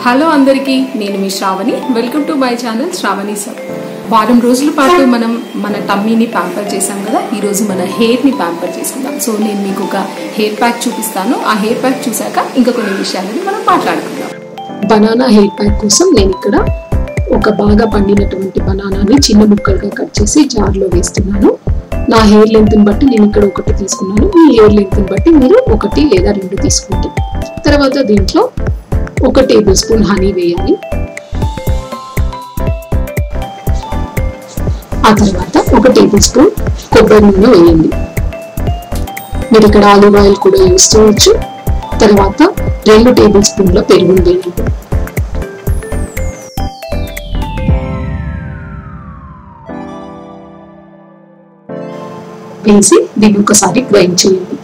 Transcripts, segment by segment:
hello అందరికీ నేను మీ Sravani welcome to my channel Sravani sir వారం రోజుల పాటు మనం మన టమ్మీని ప్యాంపర్ చేసాం కదా ఈ రోజు మన హెయిర్ని ప్యాంపర్ చేసుకుందాం సో నేను మీకు ఒక హెయిర్ ప్యాక్ చూపిస్తాను ఆ హెయిర్ ప్యాక్ చూసాక ఇంకా కొన్ని విషయాలని మనం మాట్లాడుకుందాం బనానా హెయిర్ ప్యాక్ కోసం నేను ఇక్కడ ఒక బాగా పండినటువంటి బనానాని చిన్న ముక్కలుగా కట్ చేసి జార్లో వేస్తున్నాను నా హెయిర్ లెంత్ బట్టి నేను ఇక్కడ ఒకటి తీసుకున్నాను మీ హెయిర్ లెంత్ బట్టి మీరు ఒకటి లేదా రెండు తీసుకోండి తర్వాత దీంట్లో ఒక టేబుల్ స్పూన్ హనీ వేయాలి ఆ తర్వాత ఒక టేబుల్ స్పూన్ కొబ్బరి నూనె వేయండి మీరు ఇక్కడ ఆలివ్ ఆయిల్ కూడా యూస్ చేయొచ్చు తర్వాత రెండు టేబుల్ స్పూన్ల పెరుగును వేయండి వేసి దీన్ని ఒకసారి గ్రైండ్ చేయండి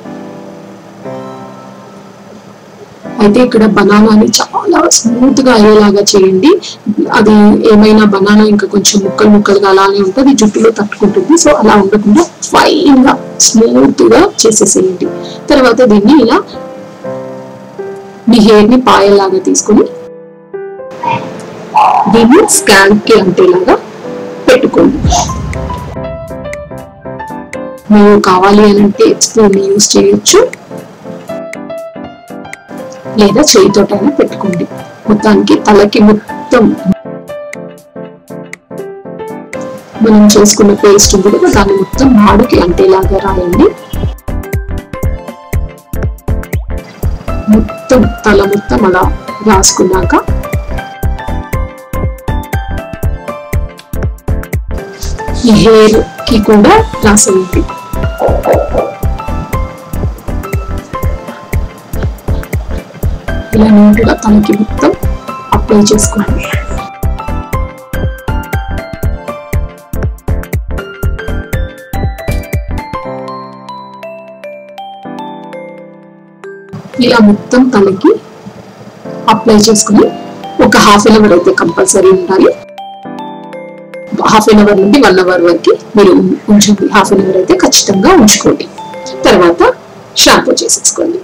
అయితే ఇక్కడ బనానాని చాలా స్మూత్ గా అయ్యేలాగా చేయండి అది ఏమైనా బనానా ఇంకా కొంచెం ముక్కలు ముక్కలుగా అలానే ఉంటుంది జుట్టులో తట్టుకుంటుంది సో అలా ఉండకుండా ఫైన్ గా స్మూత్ గా చేసేసేయండి తర్వాత దీన్ని ఇలా మీ హెయిర్ ని పాయేలాగా తీసుకొని దీన్ని స్కాల్ప్ కి అంటేలాగా పెట్టుకోండి మీరు కావాలి అని అంటే స్పూన్ యూస్ చేయొచ్చు లేదా చేయితోటైనా పెట్టుకోండి మొత్తానికి తలకి మొత్తం మనం చేసుకున్న పేస్ట్ కూడా దాన్ని మొత్తం మాడుకి అంటేలాగా రాయండి మొత్తం తల మొత్తం అలా రాసుకున్నాక ఈ హెయిర్ కి కూడా రాసేయండి ఇలా నీట్గా తనకి మొత్తం అప్లై చేసుకోండి ఇలా మొత్తం తలకి అప్లై చేసుకుని ఒక హాఫ్ అన్ అవర్ అయితే కంపల్సరీ ఉండాలి హాఫ్ అన్ అవర్ నుండి వన్ అవర్ వరకు మీరు ఉంచండి హాఫ్ అన్ అవర్ అయితే ఖచ్చితంగా ఉంచుకోండి తర్వాత షాంపూ చేసేసుకోండి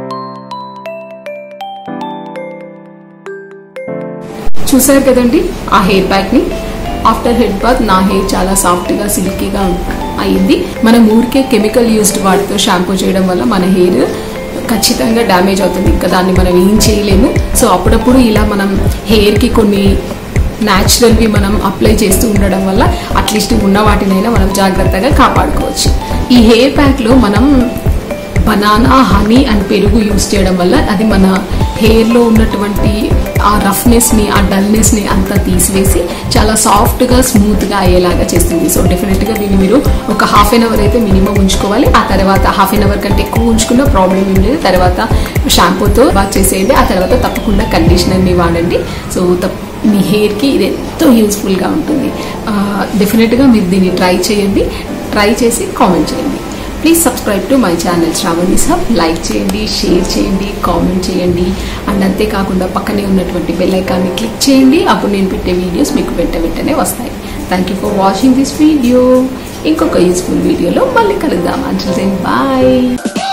చూసారు కదండి ఆ హెయిర్ ప్యాక్ ని ఆఫ్టర్ హెడ్ బాత్ నా హెయిర్ చాలా సాఫ్ట్ గా సిల్కీగా అయింది మనం ఊరికే కెమికల్ యూస్డ్ వాటితో షాంపూ చేయడం వల్ల మన హెయిర్ ఖచ్చితంగా డ్యామేజ్ అవుతుంది ఇంకా దాన్ని మనం ఏం చేయలేము సో అప్పుడప్పుడు ఇలా మనం హెయిర్కి కొన్ని న్యాచురల్వి మనం అప్లై చేస్తూ ఉండడం వల్ల అట్లీస్ట్ ఉన్న వాటినైనా మనం జాగ్రత్తగా కాపాడుకోవచ్చు ఈ హెయిర్ ప్యాక్లో మనం బనానా హనీ అండ్ పెరుగు యూస్ చేయడం వల్ల అది మన హెయిర్లో ఉన్నటువంటి ఆ రఫ్నెస్ని ఆ డల్నెస్ని అంతా తీసివేసి చాలా సాఫ్ట్గా స్మూత్గా అయ్యేలాగా చేస్తుంది సో డెఫినెట్గా దీన్ని మీరు ఒక హాఫ్ అన్ అవర్ అయితే మినిమం ఉంచుకోవాలి ఆ తర్వాత హాఫ్ అన్ అవర్ కంటే ఎక్కువ ఉంచుకున్న ప్రాబ్లం ఏం లేదు తర్వాత షాంపూతో వాష్ చేసేయండి ఆ తర్వాత తప్పకుండా కండిషనర్ని వాడండి సో తప్ప మీ హెయిర్కి ఇది ఎంతో యూస్ఫుల్గా ఉంటుంది డెఫినెట్గా మీరు దీన్ని ట్రై చేయండి ట్రై చేసి కామెంట్ చేయండి please subscribe to my channel Sravani సబ్ లైక్ చేయండి షేర్ చేయండి కామెంట్ చేయండి అండ్ అంతేకాకుండా పక్కనే ఉన్నటువంటి బెల్ ఐకాన్ని క్లిక్ చేయండి అప్పుడు నేను పెట్టే వీడియోస్ మీకు వెంట వెంటనే వస్తాయి thank you for watching this video ఇంకొక యూస్ఫుల్ వీడియోలో మళ్ళీ కలుద్దాం అంచల్ బాయ్